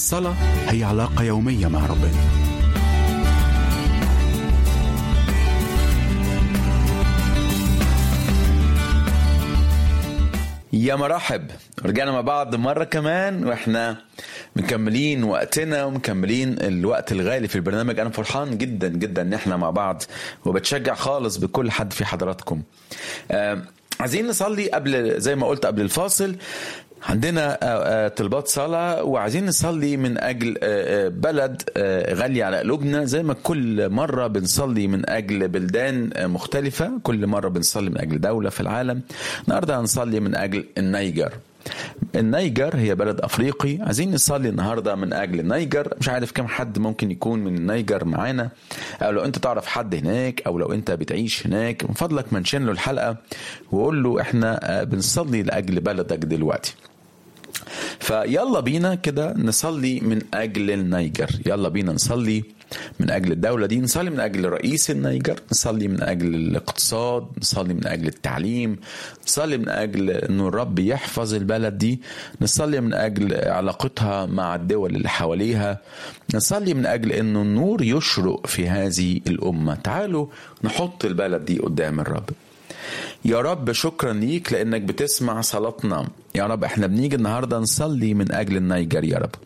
الصلاة هي علاقة يومية مع ربنا يا مرحب رجعنا مع بعض مرة كمان واحنا مكملين وقتنا ومكملين الوقت الغالي في البرنامج انا فرحان جدا جدا ان احنا مع بعض وبتشجع خالص بكل حد في حضراتكم آه عايزين نصلي قبل زي ما قلت قبل الفاصل عندنا طلبات صلاة وعايزين نصلي من أجل بلد غالية على قلوبنا زي ما كل مرة بنصلي من أجل بلدان مختلفة كل مرة بنصلي من أجل دولة في العالم النهاردة هنصلي من أجل النيجر النيجر هي بلد افريقي عايزين نصلي النهارده من اجل النيجر مش عارف كم حد ممكن يكون من النيجر معانا او لو انت تعرف حد هناك او لو انت بتعيش هناك من فضلك منشن له الحلقه وقول له احنا بنصلي لاجل بلدك دلوقتي فيلا بينا كده نصلي من اجل النيجر يلا بينا نصلي من اجل الدوله دي نصلي من اجل رئيس النيجر نصلي من اجل الاقتصاد نصلي من اجل التعليم نصلي من اجل انه الرب يحفظ البلد دي نصلي من اجل علاقتها مع الدول اللي حواليها نصلي من اجل انه النور يشرق في هذه الامه تعالوا نحط البلد دي قدام الرب يا رب شكرا ليك لانك بتسمع صلاتنا يا رب احنا بنيجي النهارده نصلي من اجل النيجر يا رب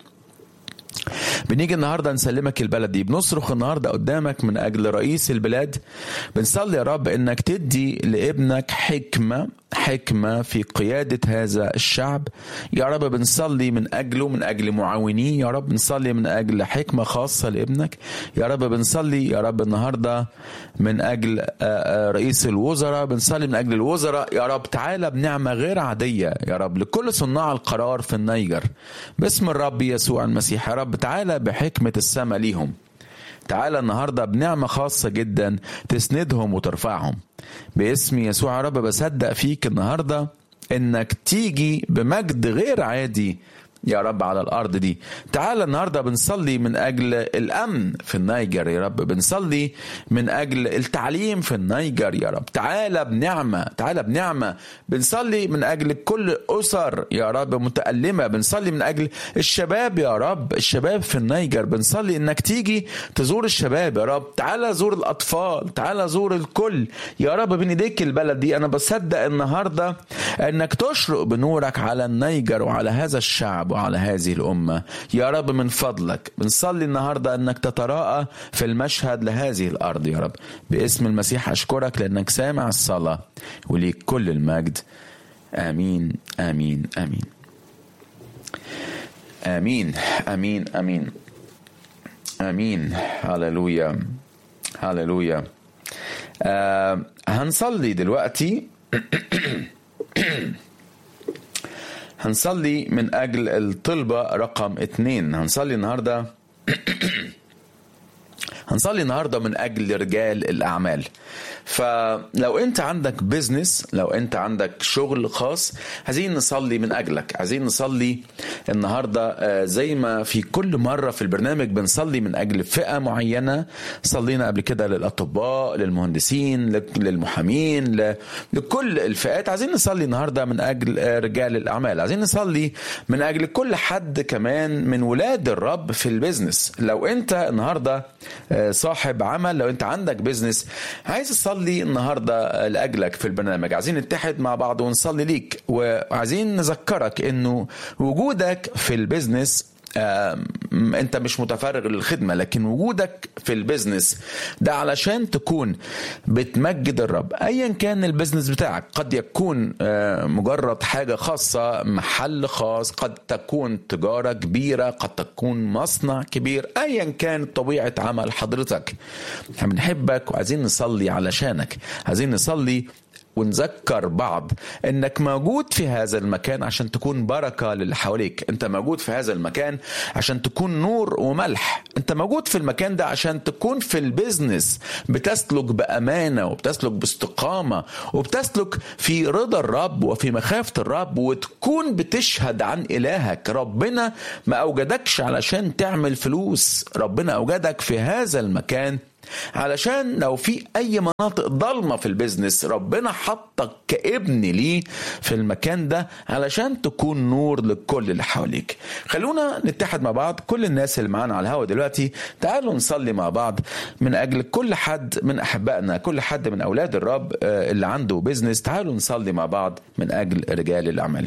بنيجي النهارده نسلمك البلد دي بنصرخ النهارده قدامك من اجل رئيس البلاد بنصلي يا رب انك تدي لابنك حكمه حكمه في قياده هذا الشعب يا رب بنصلي من اجله من اجل معاونيه يا رب بنصلي من اجل حكمه خاصه لابنك يا رب بنصلي يا رب النهارده من اجل رئيس الوزراء بنصلي من اجل الوزراء يا رب تعالى بنعمه غير عاديه يا رب لكل صناع القرار في النيجر باسم الرب يسوع المسيح يا رب تعالى بحكمه السماء ليهم تعالى النهارده بنعمه خاصه جدا تسندهم وترفعهم باسم يسوع يا رب بصدق فيك النهارده انك تيجي بمجد غير عادي يا رب على الارض دي تعالى النهارده بنصلي من اجل الامن في النيجر يا رب بنصلي من اجل التعليم في النيجر يا رب تعالى بنعمه تعالى بنعمه بنصلي من اجل كل اسر يا رب متالمه بنصلي من اجل الشباب يا رب الشباب في النيجر بنصلي انك تيجي تزور الشباب يا رب تعالى زور الاطفال تعالى زور الكل يا رب بين ايديك البلد دي انا بصدق النهارده انك تشرق بنورك على النيجر وعلى هذا الشعب وعلى هذه الأمة يا رب من فضلك بنصلي النهاردة أنك تتراءى في المشهد لهذه الأرض يا رب باسم المسيح أشكرك لأنك سامع الصلاة وليك كل المجد آمين آمين آمين آمين آمين آمين آمين هللويا هللويا آه هنصلي دلوقتي هنصلي من أجل الطلبة رقم اتنين هنصلي النهاردة هنصلي النهارده من اجل رجال الاعمال فلو انت عندك بيزنس لو انت عندك شغل خاص عايزين نصلي من اجلك عايزين نصلي النهارده زي ما في كل مره في البرنامج بنصلي من اجل فئه معينه صلينا قبل كده للاطباء للمهندسين للمحامين لكل الفئات عايزين نصلي النهارده من اجل رجال الاعمال عايزين نصلي من اجل كل حد كمان من ولاد الرب في البيزنس لو انت النهارده صاحب عمل لو انت عندك بيزنس عايز تصلي النهارده لاجلك في البرنامج عايزين نتحد مع بعض ونصلي ليك وعايزين نذكرك انه وجودك في البيزنس انت مش متفرغ للخدمة لكن وجودك في البيزنس ده علشان تكون بتمجد الرب ايا كان البيزنس بتاعك قد يكون مجرد حاجة خاصة محل خاص قد تكون تجارة كبيرة قد تكون مصنع كبير ايا كان طبيعة عمل حضرتك احنا بنحبك وعايزين نصلي علشانك عايزين نصلي ونذكر بعض انك موجود في هذا المكان عشان تكون بركه للي حواليك انت موجود في هذا المكان عشان تكون نور وملح انت موجود في المكان ده عشان تكون في البيزنس بتسلك بامانه وبتسلك باستقامه وبتسلك في رضا الرب وفي مخافه الرب وتكون بتشهد عن الهك ربنا ما اوجدكش علشان تعمل فلوس ربنا اوجدك في هذا المكان علشان لو في اي مناطق ضلمه في البيزنس ربنا حطك كابن ليه في المكان ده علشان تكون نور لكل اللي حواليك خلونا نتحد مع بعض كل الناس اللي معانا على الهوا دلوقتي تعالوا نصلي مع بعض من اجل كل حد من احبائنا كل حد من اولاد الرب آه، اللي عنده بيزنس تعالوا نصلي مع بعض من اجل رجال الاعمال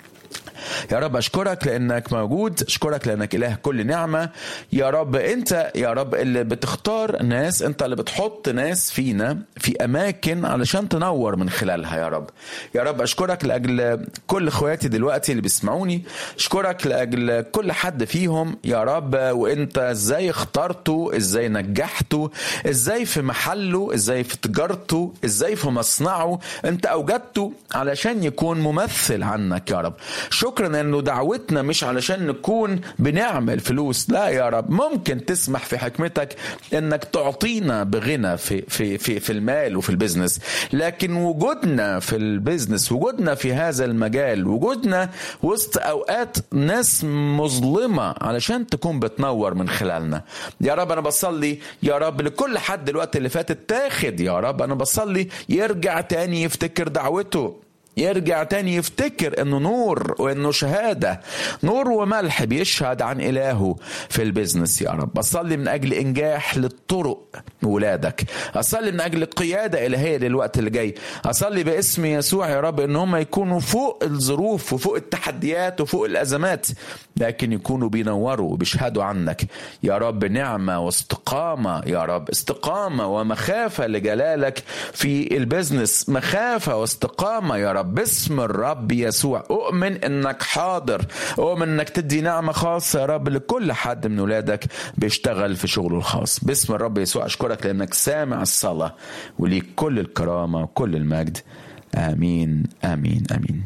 يا رب اشكرك لانك موجود اشكرك لانك اله كل نعمه يا رب انت يا رب اللي بتختار ناس انت اللي بتحط ناس فينا في اماكن علشان تنور من خلالها يا رب يا رب اشكرك لاجل كل اخواتي دلوقتي اللي بيسمعوني اشكرك لاجل كل حد فيهم يا رب وانت ازاي اخترته ازاي نجحته ازاي في محله ازاي في تجارته ازاي في مصنعه انت اوجدته علشان يكون ممثل عنك يا رب شكرا انه دعوتنا مش علشان نكون بنعمل فلوس لا يا رب ممكن تسمح في حكمتك انك تعطينا بغنى في في في في المال وفي البيزنس لكن وجودنا في البيزنس وجودنا في هذا المجال وجودنا وسط اوقات ناس مظلمه علشان تكون بتنور من خلالنا يا رب انا بصلي يا رب لكل حد الوقت اللي فات اتاخد يا رب انا بصلي يرجع تاني يفتكر دعوته يرجع تاني يفتكر انه نور وانه شهادة نور وملح بيشهد عن الهه في البيزنس يا رب اصلي من اجل انجاح للطرق ولادك اصلي من اجل قيادة الهية للوقت اللي جاي اصلي باسم يسوع يا رب ان هم يكونوا فوق الظروف وفوق التحديات وفوق الازمات لكن يكونوا بينوروا وبيشهدوا عنك يا رب نعمة واستقامة يا رب استقامة ومخافة لجلالك في البيزنس مخافة واستقامة يا رب باسم الرب يسوع أؤمن إنك حاضر أؤمن إنك تدي نعمة خاصة يا رب لكل حد من ولادك بيشتغل في شغله الخاص باسم الرب يسوع أشكرك لأنك سامع الصلاة وليك كل الكرامة وكل المجد آمين آمين آمين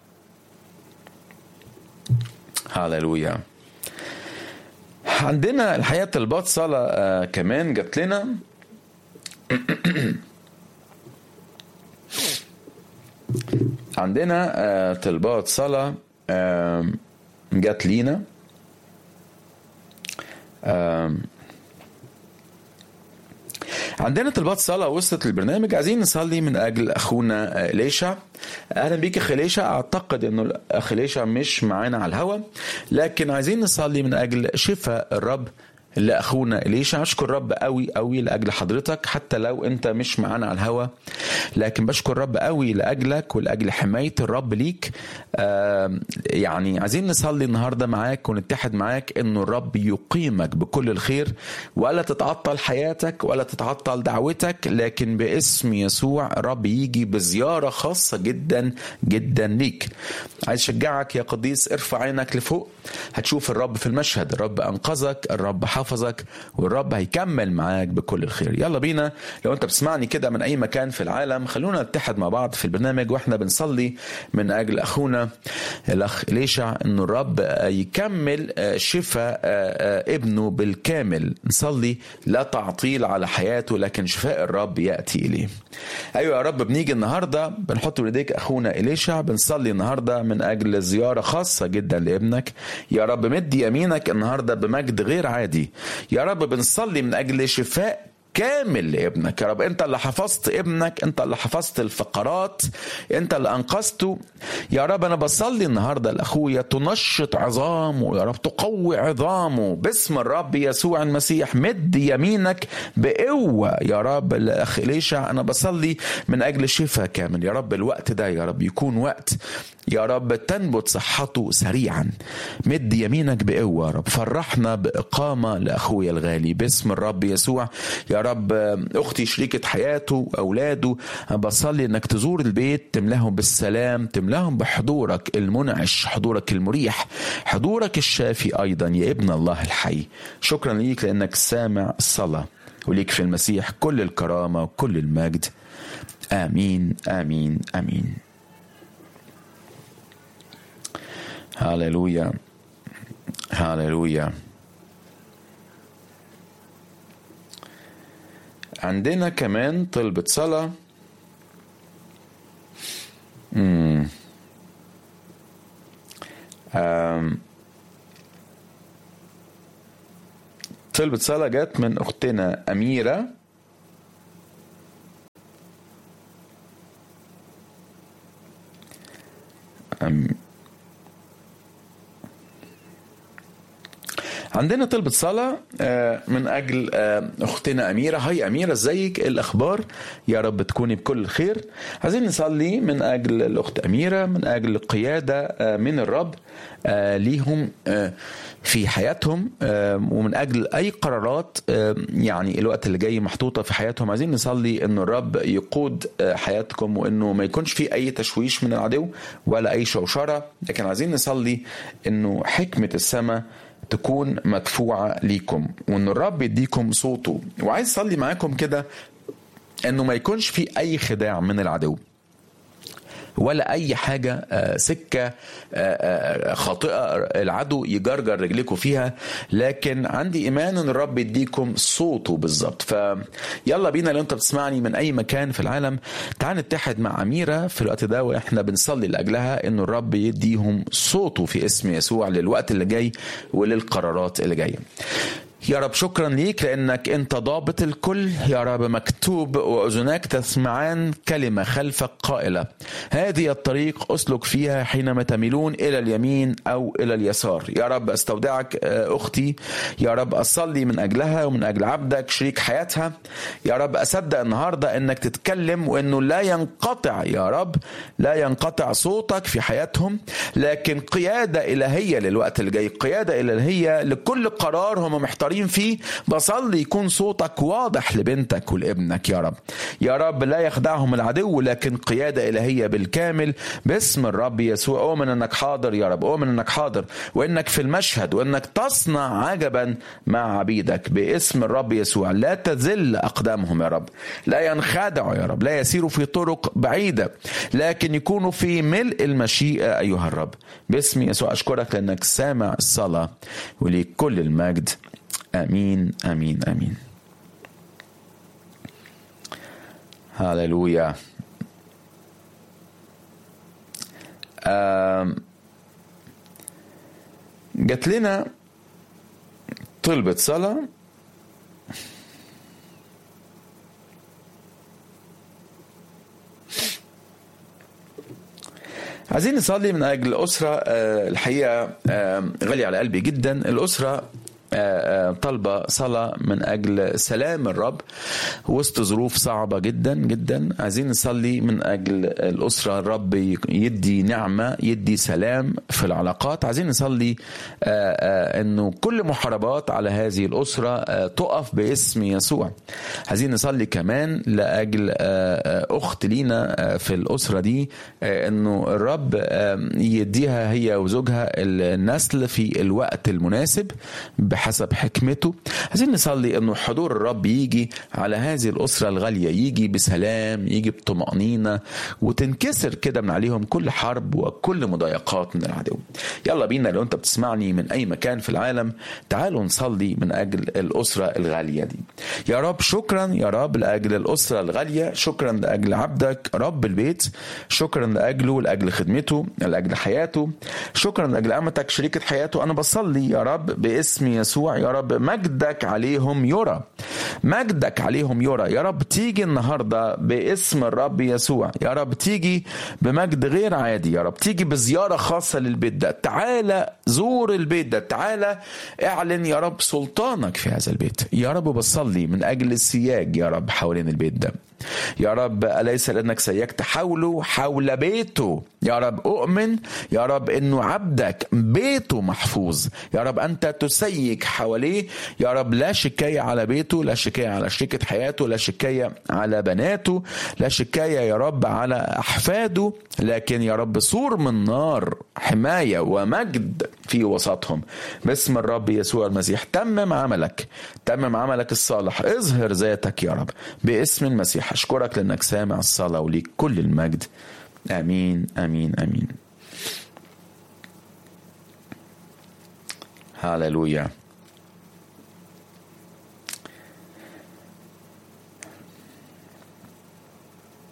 هاللويا عندنا الحقيقة طلبات صلاة آه كمان جات لنا عندنا آه طلبات صلاة آه جات لينا آه عندنا طلبات صلاة وصلت للبرنامج عايزين نصلي من أجل أخونا ليشع أهلا بيك أخي ليشع أعتقد أنه الأخ ليشع مش معانا على الهوا لكن عايزين نصلي من أجل شفاء الرب لاخونا اليشا اشكر الرب قوي قوي لاجل حضرتك حتى لو انت مش معانا على الهوا لكن بشكر الرب قوي لاجلك ولاجل حمايه الرب ليك آه يعني عايزين نصلي النهارده معاك ونتحد معاك انه الرب يقيمك بكل الخير ولا تتعطل حياتك ولا تتعطل دعوتك لكن باسم يسوع الرب يجي بزياره خاصه جدا جدا ليك عايز اشجعك يا قديس ارفع عينك لفوق هتشوف الرب في المشهد الرب انقذك الرب حفظك والرب هيكمل معاك بكل الخير يلا بينا لو انت بتسمعني كده من اي مكان في العالم خلونا نتحد مع بعض في البرنامج واحنا بنصلي من اجل اخونا الاخ ليشع ان الرب يكمل شفاء ابنه بالكامل نصلي لا تعطيل على حياته لكن شفاء الرب ياتي اليه ايوه يا رب بنيجي النهارده بنحط بايديك اخونا اليشع بنصلي النهارده من اجل زياره خاصه جدا لابنك يا رب مد يمينك النهارده بمجد غير عادي يا رب بنصلي من اجل شفاء كامل لابنك يا رب انت اللي حفظت ابنك انت اللي حفظت الفقرات انت اللي انقذته يا رب انا بصلي النهارده لاخويا تنشط عظامه يا رب تقوي عظامه باسم الرب يسوع المسيح مد يمينك بقوه يا رب الاخ ليشع انا بصلي من اجل شفاء كامل يا رب الوقت ده يا رب يكون وقت يا رب تنبت صحته سريعا مد يمينك بقوة يا رب فرحنا بإقامة لأخويا الغالي باسم الرب يسوع يا رب أختي شريكة حياته أولاده بصلي أنك تزور البيت تملاهم بالسلام تملاهم بحضورك المنعش حضورك المريح حضورك الشافي أيضا يا ابن الله الحي شكرا ليك لأنك سامع الصلاة وليك في المسيح كل الكرامة وكل المجد آمين آمين آمين هاليلويا هاليلويا عندنا كمان طلبة صلاة مم. أم. طلبة صلاة جت من أختنا أميرة أم... عندنا طلبة صلاة آه، من أجل آه، أختنا أميرة هاي أميرة ازيك إيه الأخبار يا رب تكوني بكل خير عايزين نصلي من أجل الأخت أميرة من أجل قيادة آه، من الرب آه، ليهم آه، في حياتهم آه، ومن أجل أي قرارات آه، يعني الوقت اللي جاي محطوطة في حياتهم عايزين نصلي أنه الرب يقود آه، حياتكم وأنه ما يكونش في أي تشويش من العدو ولا أي شوشرة لكن عايزين نصلي أنه حكمة السماء تكون مدفوعة ليكم وان الرب يديكم صوته وعايز اصلي معاكم كده انه ما يكونش في اي خداع من العدو ولا اي حاجه آه، سكه آه، آه، خاطئه العدو يجرجر رجلكم فيها لكن عندي ايمان ان الرب يديكم صوته بالظبط فيلا بينا لو انت بتسمعني من اي مكان في العالم تعال نتحد مع اميره في الوقت ده واحنا بنصلي لاجلها انه الرب يديهم صوته في اسم يسوع للوقت اللي جاي وللقرارات اللي جايه يا رب شكرا ليك لانك انت ضابط الكل يا رب مكتوب واذناك تسمعان كلمه خلفك قائله هذه الطريق اسلك فيها حينما تميلون الى اليمين او الى اليسار يا رب استودعك آه، اختي يا رب اصلي من اجلها ومن اجل عبدك شريك حياتها يا رب اصدق النهارده انك تتكلم وانه لا ينقطع يا رب لا ينقطع صوتك في حياتهم لكن قياده الهيه للوقت اللي جاي قياده الهيه لكل قرار هم محتارين فيه بصلي يكون صوتك واضح لبنتك ولابنك يا رب يا رب لا يخدعهم العدو لكن قياده الهيه بالكامل باسم الرب يسوع اؤمن انك حاضر يا رب اؤمن انك حاضر وانك في المشهد وانك تصنع عجبا مع عبيدك باسم الرب يسوع لا تذل اقدامهم يا رب لا ينخدعوا يا رب لا يسيروا في طرق بعيده لكن يكونوا في ملء المشيئه ايها الرب باسم يسوع اشكرك لانك سامع الصلاه وليك كل المجد امين امين امين هللويا آم، جات لنا طلبة صلاة عايزين نصلي من أجل أسرة آه، الحقيقة آه، غالية على قلبي جدا الأسرة آه، آه، طالبة صلاة من أجل سلام الرب وسط ظروف صعبة جدا جدا عايزين نصلي من أجل الأسرة الرب يدي نعمة يدي سلام في العلاقات عايزين نصلي آه، آه، أنه كل محاربات على هذه الأسرة آه، تقف باسم يسوع عايزين نصلي كمان لأجل آه، آه، أخت لينا آه، في الأسرة دي آه، أنه الرب آه، يديها هي وزوجها النسل في الوقت المناسب بحسب حكمته عايزين نصلي انه حضور الرب يجي على هذه الاسره الغاليه يجي بسلام يجي بطمانينه وتنكسر كده من عليهم كل حرب وكل مضايقات من العدو يلا بينا لو انت بتسمعني من اي مكان في العالم تعالوا نصلي من اجل الاسره الغاليه دي يا رب شكرا يا رب لاجل الاسره الغاليه شكرا لاجل عبدك رب البيت شكرا لاجله لاجل خدمته لاجل حياته شكرا لاجل امتك شريكه حياته انا بصلي يا رب باسم يسوع يا رب مجدك عليهم يرى مجدك عليهم يرى يا رب تيجي النهارده باسم الرب يسوع يا رب تيجي بمجد غير عادي يا رب تيجي بزياره خاصه للبيت ده تعالى زور البيت ده تعالى اعلن يا رب سلطانك في هذا البيت يا رب بصلي من اجل السياج يا رب حوالين البيت ده يا رب أليس لأنك سيجت حوله حول بيته يا رب أؤمن يا رب أنه عبدك بيته محفوظ يا رب أنت تسيج حواليه يا رب لا شكاية على بيته لا شكاية على شريكة حياته لا شكاية على بناته لا شكاية يا رب على أحفاده لكن يا رب سور من نار حماية ومجد في وسطهم باسم الرب يسوع المسيح تمم عملك تمم عملك الصالح اظهر ذاتك يا رب باسم المسيح اشكرك لانك سامع الصلاه وليك كل المجد امين امين امين هاللويا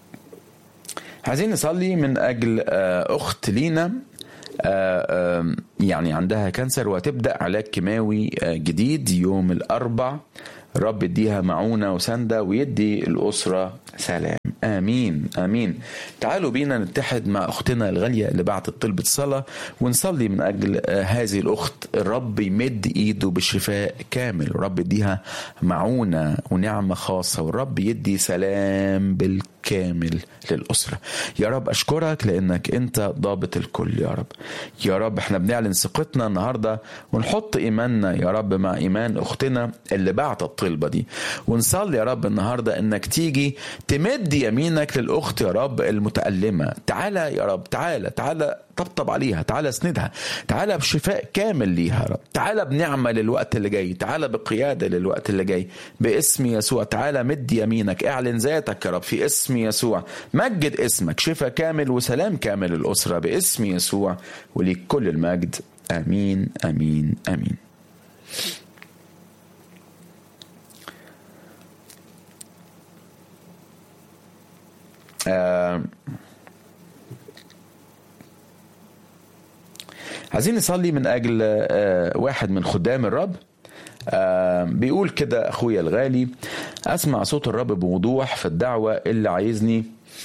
عايزين نصلي من اجل آه، اخت لينا آه، آم، يعني عندها كانسر وهتبدا علاج كيماوي آه، جديد يوم الاربع رب يديها معونة وسندة ويدي الأسرة سلام آمين آمين تعالوا بينا نتحد مع أختنا الغالية اللي بعتت طلبة صلاة ونصلي من أجل آه، هذه الأخت الرب يمد إيده بشفاء كامل ورب يديها معونة ونعمة خاصة والرب يدي سلام بالكامل للأسرة يا رب أشكرك لأنك أنت ضابط الكل يا رب يا رب احنا بنعلن ثقتنا النهاردة ونحط إيماننا يا رب مع إيمان أختنا اللي بعتت الطلبة دي ونصلي يا رب النهاردة إنك تيجي تمد يمينك للأخت يا رب المتألمة تعالى يا رب تعالى تعالى طبطب عليها تعالى اسندها تعالى بشفاء كامل ليها يا رب تعالى بنعمة للوقت اللي جاي تعالى بقيادة للوقت اللي جاي باسم يسوع تعالى مد يمينك اعلن ذاتك يا رب في اسم يسوع مجد اسمك شفاء كامل وسلام كامل الأسرة باسم يسوع وليك كل المجد آمين آمين آمين آه عايزين نصلي من اجل آه، واحد من خدام الرب آه، بيقول كده اخويا الغالي اسمع صوت الرب بوضوح في الدعوه اللي عايزني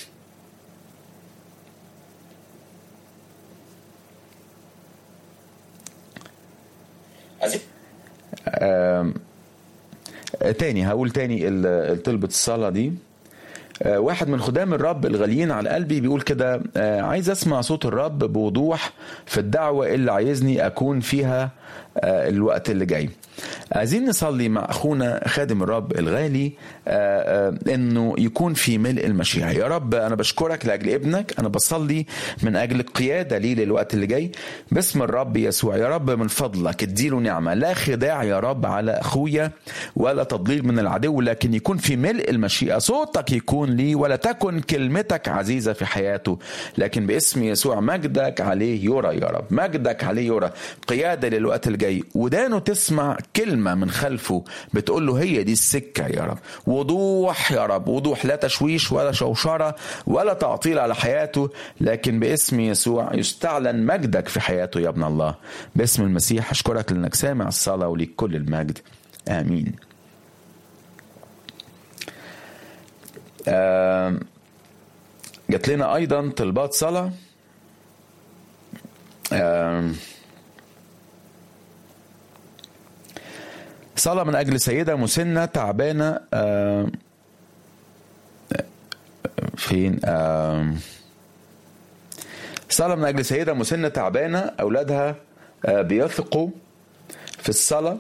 آه، تاني هقول تاني ال- طلبة الصلاة دي آه، واحد من خدام الرب الغاليين على قلبي بيقول كده آه، عايز اسمع صوت الرب بوضوح في الدعوة اللي عايزني اكون فيها آه، الوقت اللي جاي عايزين نصلي مع اخونا خادم الرب الغالي آه، آه، انه يكون في ملء المشيئة يا رب انا بشكرك لاجل ابنك انا بصلي من اجل القيادة ليه للوقت اللي جاي باسم الرب يسوع يا رب من فضلك اديله نعمة لا خداع يا رب على اخويا ولا تضليل من العدو لكن يكون في ملء المشيئة صوتك يكون لي ولا تكن كلمتك عزيزة في حياته لكن باسم يسوع مجدك عليه يرى يا رب مجدك عليه يرى قيادة للوقت الجاي ودانه تسمع كلمة من خلفه بتقول له هي دي السكة يا رب وضوح يا رب وضوح لا تشويش ولا شوشرة ولا تعطيل على حياته لكن باسم يسوع يستعلن مجدك في حياته يا ابن الله باسم المسيح أشكرك لأنك سامع الصلاة وليك كل المجد آمين آم، جات لنا ايضا طلبات صلاه آم، صلاة من أجل سيدة مسنة تعبانة آم، فين آم، صلاة من أجل سيدة مسنة تعبانة أولادها آه، بيثقوا في الصلاة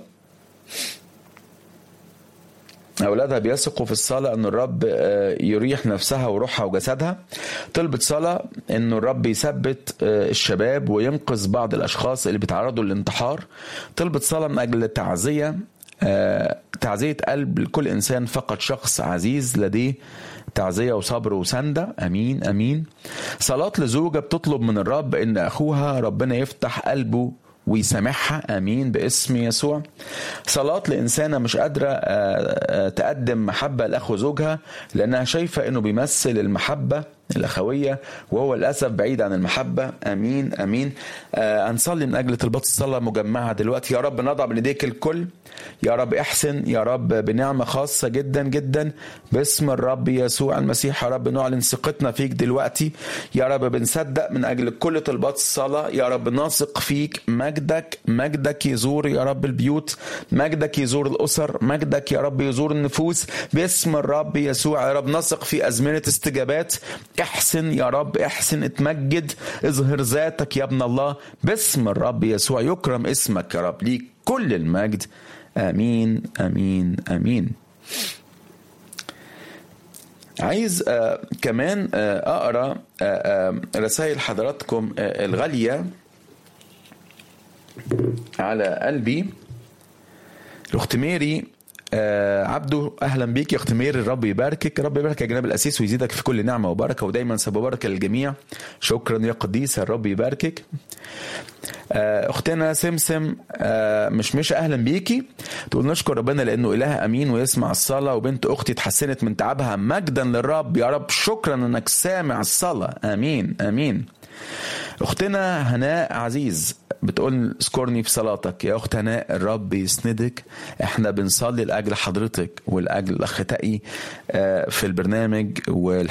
أولادها بيثقوا في الصلاة أن الرب آه، يريح نفسها وروحها وجسدها طلبت صلاة أن الرب يثبت آه، الشباب وينقذ بعض الأشخاص اللي بيتعرضوا للانتحار طلبت صلاة من أجل تعزية آه، تعزية قلب لكل إنسان فقد شخص عزيز لديه تعزية وصبر وسندة أمين أمين صلاة لزوجة بتطلب من الرب إن أخوها ربنا يفتح قلبه ويسامحها امين باسم يسوع صلاه لانسانه مش قادره آه، آه، تقدم محبه لاخو زوجها لانها شايفه انه بيمثل المحبه الاخويه وهو للاسف بعيد عن المحبه امين امين آه هنصلي من اجل طلبات الصلاه مجمعه دلوقتي يا رب نضع بين ايديك الكل يا رب احسن يا رب بنعمه خاصه جدا جدا باسم الرب يسوع المسيح يا رب نعلن ثقتنا فيك دلوقتي يا رب بنصدق من اجل كل طلبات الصلاه يا رب نثق فيك مجدك مجدك يزور يا رب البيوت مجدك يزور الاسر مجدك يا رب يزور النفوس باسم الرب يسوع يا رب نثق في ازمنه استجابات احسن يا رب احسن اتمجد اظهر ذاتك يا ابن الله باسم الرب يسوع يكرم اسمك يا رب ليك كل المجد امين امين امين عايز آه كمان آه اقرا آه آه رسائل حضراتكم آه الغاليه على قلبي الاخت ميري آه عبده اهلا بيك يا اخت ميري الرب يباركك الرب يبارك يا جناب الاسيس ويزيدك في كل نعمه وبركه ودايما سبب بركه للجميع شكرا يا قديس الرب يباركك آه اختنا سمسم آه مش مش اهلا بيكي تقول نشكر ربنا لانه اله امين ويسمع الصلاه وبنت اختي اتحسنت من تعبها مجدا للرب يا رب شكرا انك سامع الصلاه امين امين اختنا هناء عزيز بتقول اذكرني في صلاتك يا اخت هناء الرب يسندك احنا بنصلي لاجل حضرتك ولاجل الاخ تقي آه، في البرنامج والحقيقه